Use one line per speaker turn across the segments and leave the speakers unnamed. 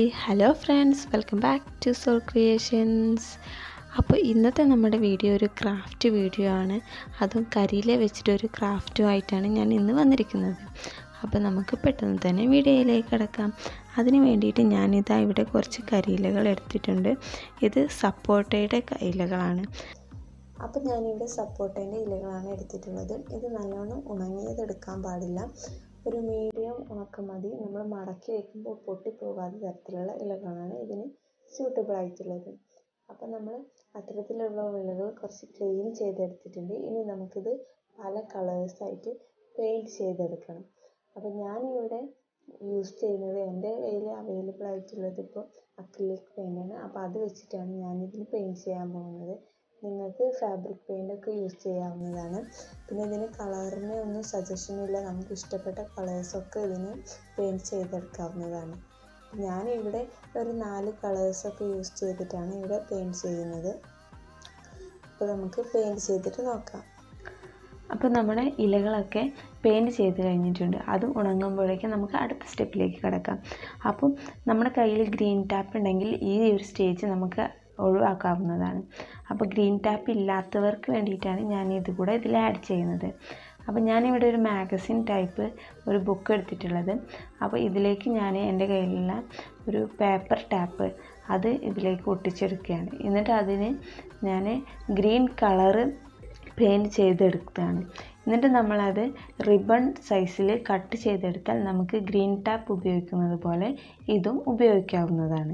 hello friends welcome back to Soul Creations അപ്പോൾ ഇന്നത്തെ നമ്മുടെ വീഡിയോ ഒരു ക്രാഫ്റ്റ് വീഡിയോ ആണ് അതും കരിയില വെച്ചിട്ട് ഒരു ക്രാഫ്റ്റുമായിട്ടാണ് ഞാൻ ഇന്ന് വന്നിരിക്കുന്നത് അപ്പോൾ നമുക്ക് പെട്ടെന്ന് തന്നെ വീഡിയോയിലേക്ക് കിടക്കാം അതിന് വേണ്ടിയിട്ട് ഞാനിതാ ഇവിടെ കുറച്ച് കരിയിലകൾ എടുത്തിട്ടുണ്ട് ഇത് സപ്പോട്ടയുടെ ഇലകളാണ് അപ്പോൾ ഞാനിവിടെ സപ്പോട്ടേൻ്റെ ഇലകളാണ് എടുത്തിട്ടുള്ളത് ഇത് നല്ലോണം ഉണങ്ങിയത് എടുക്കാൻ പാടില്ല ഒരു മീഡിയം ഉണക്കം മതി നമ്മൾ മടക്കി വയ്ക്കുമ്പോൾ പൊട്ടിപ്പോകാത്ത തരത്തിലുള്ള ഇലകളാണ് ഇതിന് സ്യൂട്ടബിൾ ആയിട്ടുള്ളത് അപ്പോൾ നമ്മൾ അത്തരത്തിലുള്ള ഇലകൾ കുറച്ച് ക്ലീൻ ചെയ്തെടുത്തിട്ടുണ്ട് ഇനി നമുക്കിത് പല കളേഴ്സായിട്ട് പെയിൻറ്റ് ചെയ്തെടുക്കണം അപ്പോൾ ഞാനിവിടെ യൂസ് ചെയ്യുന്നത് എൻ്റെ കയ്യിൽ അവൈലബിൾ ആയിട്ടുള്ളത് ഇപ്പോൾ അക്രിലിക് പെയിൻ്റാണ് അപ്പോൾ അത് വെച്ചിട്ടാണ് ഞാനിതിന് പെയിൻറ്റ് ചെയ്യാൻ പോകുന്നത് നിങ്ങൾക്ക് ഫാബ്രിക് പെയിൻ്റ് ഒക്കെ യൂസ് ചെയ്യാവുന്നതാണ് പിന്നെ ഇതിന് കളറിന് ഒന്നും സജഷൻ ഇല്ല നമുക്ക് ഇഷ്ടപ്പെട്ട കളേഴ്സൊക്കെ ഇതിന് പെയിൻറ്റ് ചെയ്തെടുക്കാവുന്നതാണ് ഞാനിവിടെ ഒരു നാല് കളേഴ്സൊക്കെ യൂസ് ചെയ്തിട്ടാണ് ഇവിടെ പെയിൻറ്റ് ചെയ്യുന്നത് അപ്പോൾ നമുക്ക് പെയിൻറ്റ് ചെയ്തിട്ട് നോക്കാം അപ്പോൾ നമ്മുടെ ഇലകളൊക്കെ പെയിൻറ്റ് ചെയ്ത് കഴിഞ്ഞിട്ടുണ്ട് അത് ഉണങ്ങുമ്പോഴേക്കും നമുക്ക് അടുത്ത സ്റ്റെപ്പിലേക്ക് കിടക്കാം അപ്പം നമ്മുടെ കയ്യിൽ ഗ്രീൻ ടാപ്പ് ഉണ്ടെങ്കിൽ ഈ ഒരു സ്റ്റേജ് നമുക്ക് ഒഴിവാക്കാവുന്നതാണ് അപ്പോൾ ഗ്രീൻ ടാപ്പ് ഇല്ലാത്തവർക്ക് വേണ്ടിയിട്ടാണ് ഞാൻ ഇത് കൂടെ ഇതിൽ ആഡ് ചെയ്യുന്നത് അപ്പോൾ ഞാനിവിടെ ഒരു മാഗസിൻ ടൈപ്പ് ഒരു ബുക്ക് എടുത്തിട്ടുള്ളത് അപ്പോൾ ഇതിലേക്ക് ഞാൻ എൻ്റെ കയ്യിലുള്ള ഒരു പേപ്പർ ടാപ്പ് അത് ഇതിലേക്ക് ഒട്ടിച്ചെടുക്കുകയാണ് എന്നിട്ട് അതിന് ഞാൻ ഗ്രീൻ കളറ് പെയിൻറ്റ് ചെയ്തെടുക്കുകയാണ് എന്നിട്ട് നമ്മളത് റിബൺ സൈസിൽ കട്ട് ചെയ്തെടുത്താൽ നമുക്ക് ഗ്രീൻ ടാപ്പ് ഉപയോഗിക്കുന്നത് പോലെ ഇതും ഉപയോഗിക്കാവുന്നതാണ്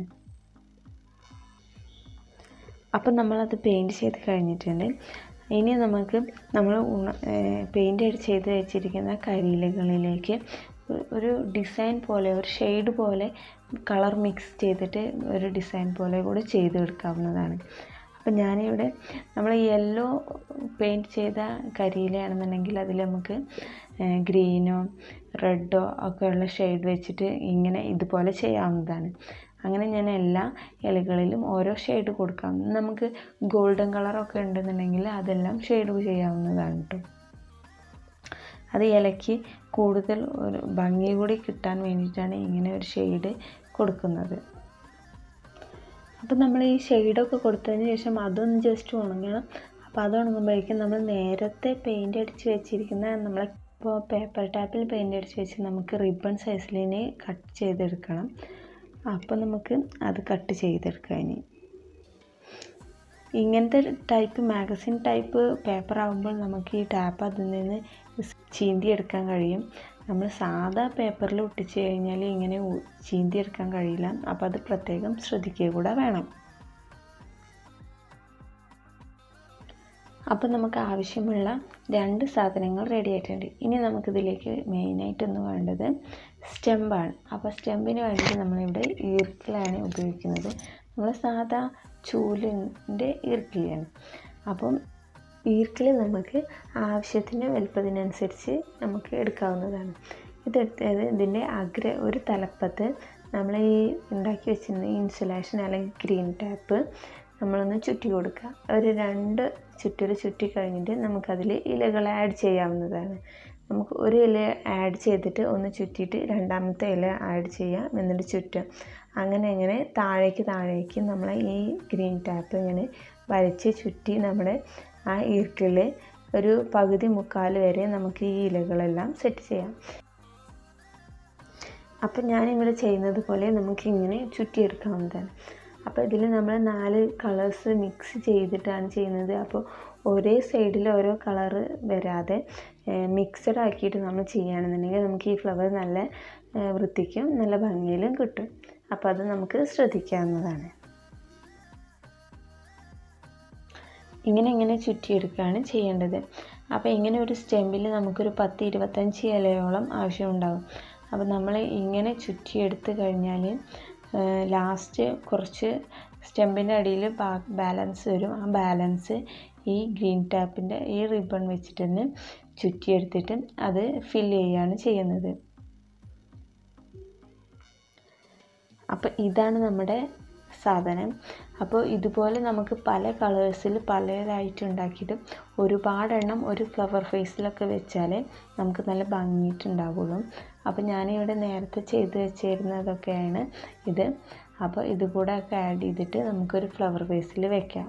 അപ്പം നമ്മളത് പെയിൻറ്റ് ചെയ്ത് കഴിഞ്ഞിട്ടുണ്ട് ഇനി നമുക്ക് നമ്മൾ പെയിൻറ്റ് ചെയ്ത് വെച്ചിരിക്കുന്ന കരിയിലകളിലേക്ക് ഒരു ഡിസൈൻ പോലെ ഒരു ഷെയ്ഡ് പോലെ കളർ മിക്സ് ചെയ്തിട്ട് ഒരു ഡിസൈൻ പോലെ കൂടെ ചെയ്തെടുക്കാവുന്നതാണ് അപ്പം ഞാനിവിടെ നമ്മൾ യെല്ലോ പെയിൻറ്റ് ചെയ്ത കരിയിലയാണെന്നുണ്ടെങ്കിൽ അതിൽ നമുക്ക് ഗ്രീനോ റെഡോ ഒക്കെ ഉള്ള ഷെയ്ഡ് വെച്ചിട്ട് ഇങ്ങനെ ഇതുപോലെ ചെയ്യാവുന്നതാണ് അങ്ങനെ ഞാൻ എല്ലാ ഇലകളിലും ഓരോ ഷെയ്ഡ് കൊടുക്കാം നമുക്ക് ഗോൾഡൻ കളറൊക്കെ ഉണ്ടെന്നുണ്ടെങ്കിൽ അതെല്ലാം ഷെയ്ഡ് ചെയ്യാവുന്നതാണ് കേട്ടോ അത് ഇലയ്ക്ക് കൂടുതൽ ഒരു ഭംഗി കൂടി കിട്ടാൻ വേണ്ടിയിട്ടാണ് ഇങ്ങനെ ഒരു ഷെയ്ഡ് കൊടുക്കുന്നത് അപ്പം നമ്മൾ ഈ ഷെയ്ഡൊക്കെ കൊടുത്തതിന് ശേഷം അതൊന്ന് ജസ്റ്റ് ഉണങ്ങണം അപ്പോൾ അത് ഉണങ്ങുമ്പോഴേക്കും നമ്മൾ നേരത്തെ പെയിൻ്റ് അടിച്ച് വെച്ചിരിക്കുന്ന നമ്മളെ ഇപ്പോൾ പേപ്പർ ടാപ്പിൽ പെയിൻ്റ് അടിച്ച് വെച്ച് നമുക്ക് റിബൺ സൈസിലിനെ കട്ട് ചെയ്തെടുക്കണം അപ്പോൾ നമുക്ക് അത് കട്ട് ചെയ്തെടുക്കാം ഇനി ഇങ്ങനത്തെ ടൈപ്പ് മാഗസിൻ ടൈപ്പ് പേപ്പർ ആകുമ്പോൾ നമുക്ക് ഈ ടാപ്പ് അതിൽ നിന്ന് ചീന്തിയെടുക്കാൻ കഴിയും നമ്മൾ സാധാ പേപ്പറിൽ ഒട്ടിച്ച് കഴിഞ്ഞാൽ ഇങ്ങനെ ചീന്തിയെടുക്കാൻ കഴിയില്ല അപ്പോൾ അത് പ്രത്യേകം ശ്രദ്ധിക്കുക കൂടെ വേണം അപ്പോൾ നമുക്ക് ആവശ്യമുള്ള രണ്ട് സാധനങ്ങൾ റെഡി ആയിട്ടുണ്ട് ഇനി നമുക്കിതിലേക്ക് മെയിനായിട്ടൊന്ന് വേണ്ടത് സ്റ്റെമ്പാണ് അപ്പോൾ സ്റ്റെമ്പിന് വേണ്ടിയിട്ട് നമ്മളിവിടെ ഈർക്കിലാണ് ഉപയോഗിക്കുന്നത് നമ്മൾ സാധാ ചൂലിൻ്റെ ഈർക്കിലാണ് അപ്പം ഈർക്കിൽ നമുക്ക് ആവശ്യത്തിന് വലുപ്പത്തിനനുസരിച്ച് നമുക്ക് എടുക്കാവുന്നതാണ് ഇതെടുത്തത് ഇതിൻ്റെ അഗ്ര ഒരു തലപ്പത്ത് നമ്മൾ ഈ ഉണ്ടാക്കി വെച്ചിരുന്ന ഇൻസുലേഷൻ അല്ലെങ്കിൽ ഗ്രീൻ ടാപ്പ് നമ്മളൊന്ന് ചുറ്റി കൊടുക്കുക ഒരു രണ്ട് ചുറ്റൽ ചുറ്റി കഴിഞ്ഞിട്ട് നമുക്കതിൽ ഇലകൾ ആഡ് ചെയ്യാവുന്നതാണ് നമുക്ക് ഒരു ഇല ആഡ് ചെയ്തിട്ട് ഒന്ന് ചുറ്റിയിട്ട് രണ്ടാമത്തെ ഇല ആഡ് ചെയ്യാം എന്നിട്ട് ചുറ്റും അങ്ങനെ അങ്ങനെ താഴേക്ക് താഴേക്ക് നമ്മൾ ഈ ഗ്രീൻ ടാപ്പ് ഇങ്ങനെ വരച്ച് ചുറ്റി നമ്മുടെ ആ ഈർക്കിൽ ഒരു പകുതി മുക്കാൽ വരെ നമുക്ക് ഈ ഇലകളെല്ലാം സെറ്റ് ചെയ്യാം അപ്പം ഞാനിവിടെ ചെയ്യുന്നത് പോലെ നമുക്കിങ്ങനെ ചുറ്റിയെടുക്കാവുന്നതാണ് അപ്പോൾ ഇതിൽ നമ്മൾ നാല് കളേഴ്സ് മിക്സ് ചെയ്തിട്ടാണ് ചെയ്യുന്നത് അപ്പോൾ ഒരേ സൈഡിൽ ഓരോ കളറ് വരാതെ മിക്സഡ് ആക്കിയിട്ട് നമ്മൾ ചെയ്യുകയാണെന്നുണ്ടെങ്കിൽ നമുക്ക് ഈ ഫ്ലവർ നല്ല വൃത്തിക്കും നല്ല ഭംഗിയിലും കിട്ടും അപ്പോൾ അത് നമുക്ക് ശ്രദ്ധിക്കാവുന്നതാണ് ഇങ്ങനെ ഇങ്ങനെ ചുറ്റിയെടുക്കുകയാണ് ചെയ്യേണ്ടത് അപ്പോൾ ഇങ്ങനെ ഒരു സ്റ്റെമ്പിൽ നമുക്കൊരു പത്ത് ഇരുപത്തഞ്ച് ഇലയോളം ആവശ്യമുണ്ടാകും അപ്പോൾ നമ്മൾ ഇങ്ങനെ ചുറ്റിയെടുത്ത് കഴിഞ്ഞാൽ ലാസ്റ്റ് കുറച്ച് സ്റ്റെമ്പിൻ്റെ അടിയിൽ ബാലൻസ് വരും ആ ബാലൻസ് ഈ ഗ്രീൻ ടാപ്പിൻ്റെ ഈ റിബൺ വെച്ചിട്ട് തന്നെ ചുറ്റിയെടുത്തിട്ട് അത് ഫില്ല് ചെയ്യുകയാണ് ചെയ്യുന്നത് അപ്പോൾ ഇതാണ് നമ്മുടെ സാധനം അപ്പോൾ ഇതുപോലെ നമുക്ക് പല കളേഴ്സിൽ പലതായിട്ട് ഉണ്ടാക്കിയിട്ട് ഒരുപാടെണ്ണം ഒരു ഫ്ലവർ ഫേസിലൊക്കെ വെച്ചാൽ നമുക്ക് നല്ല ഭംഗിയിട്ടുണ്ടാവുള്ളൂ അപ്പോൾ ഞാനിവിടെ നേരത്തെ ചെയ്ത് വെച്ചിരുന്നതൊക്കെയാണ് ഇത് അപ്പോൾ ഇതുകൂടെ ഒക്കെ ആഡ് ചെയ്തിട്ട് നമുക്കൊരു ഫ്ലവർ വേസിൽ വെക്കാം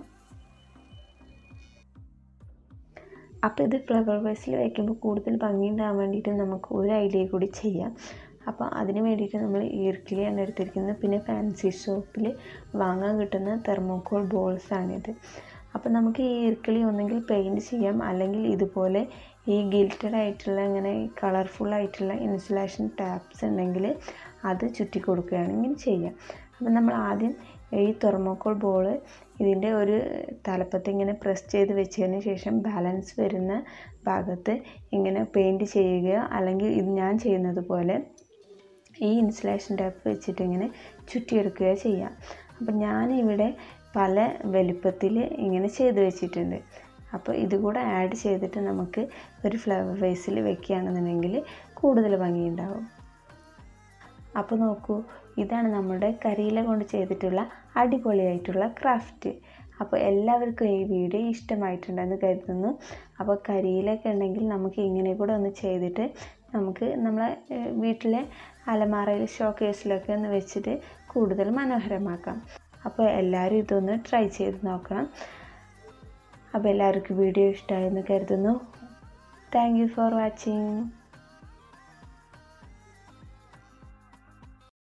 അപ്പോൾ ഇത് ഫ്ലവർ വേസിൽ വെക്കുമ്പോൾ കൂടുതൽ ഭംഗി ഉണ്ടാകാൻ വേണ്ടിയിട്ട് നമുക്ക് ഒരു ഐഡിയ കൂടി ചെയ്യാം അപ്പോൾ അതിന് വേണ്ടിയിട്ട് നമ്മൾ ഈർക്കിളിയാണ് എടുത്തിരിക്കുന്നത് പിന്നെ ഫാൻസി ഷോപ്പിൽ വാങ്ങാൻ കിട്ടുന്ന തെർമോക്കോൾ ബോൾസാണിത് അപ്പോൾ നമുക്ക് ഈ ഈർക്കിളി ഒന്നെങ്കിൽ പെയിൻറ് ചെയ്യാം അല്ലെങ്കിൽ ഇതുപോലെ ഈ ഗിൽറ്റഡ് ആയിട്ടുള്ള ഇങ്ങനെ കളർഫുൾ ആയിട്ടുള്ള ഇൻസുലേഷൻ ടാപ്സ് ഉണ്ടെങ്കിൽ അത് ചുറ്റി കൊടുക്കുകയാണെങ്കിൽ ചെയ്യാം അപ്പം നമ്മൾ ആദ്യം ഈ തെർമോക്കോൾ ബോൾ ഇതിൻ്റെ ഒരു തലപ്പത്ത് ഇങ്ങനെ പ്രസ് ചെയ്ത് വെച്ചതിന് ശേഷം ബാലൻസ് വരുന്ന ഭാഗത്ത് ഇങ്ങനെ പെയിൻറ് ചെയ്യുകയോ അല്ലെങ്കിൽ ഇത് ഞാൻ ചെയ്യുന്നത് പോലെ ഈ ഇൻസുലേഷൻ ടാപ്പ് വെച്ചിട്ട് ഇങ്ങനെ ചുറ്റിയെടുക്കുകയോ ചെയ്യാം അപ്പം ഞാനിവിടെ പല വലുപ്പത്തിൽ ഇങ്ങനെ ചെയ്ത് വെച്ചിട്ടുണ്ട് അപ്പോൾ ഇതുകൂടെ ആഡ് ചെയ്തിട്ട് നമുക്ക് ഒരു ഫ്ലവർ വേസിൽ വെക്കുകയാണെന്നുണ്ടെങ്കിൽ കൂടുതൽ ഭംഗിയുണ്ടാവും അപ്പോൾ നോക്കൂ ഇതാണ് നമ്മുടെ കരിയില കൊണ്ട് ചെയ്തിട്ടുള്ള അടിപൊളിയായിട്ടുള്ള ക്രാഫ്റ്റ് അപ്പോൾ എല്ലാവർക്കും ഈ വീഡിയോ ഇഷ്ടമായിട്ടുണ്ടെന്ന് കരുതുന്നു അപ്പോൾ കരിയിലൊക്കെ ഉണ്ടെങ്കിൽ നമുക്ക് ഇങ്ങനെ കൂടെ ഒന്ന് ചെയ്തിട്ട് നമുക്ക് നമ്മളെ വീട്ടിലെ അലമാറയിൽ ഷോക്കേസിലൊക്കെ ഒന്ന് വെച്ചിട്ട് കൂടുതൽ മനോഹരമാക്കാം അപ്പോൾ എല്ലാവരും ഇതൊന്ന് ട്രൈ ചെയ്ത് നോക്കണം അപ്പോൾ എല്ലാവർക്കും വീഡിയോ ഇഷ്ടമായെന്ന് കരുതുന്നു താങ്ക് യു ഫോർ വാച്ചിങ്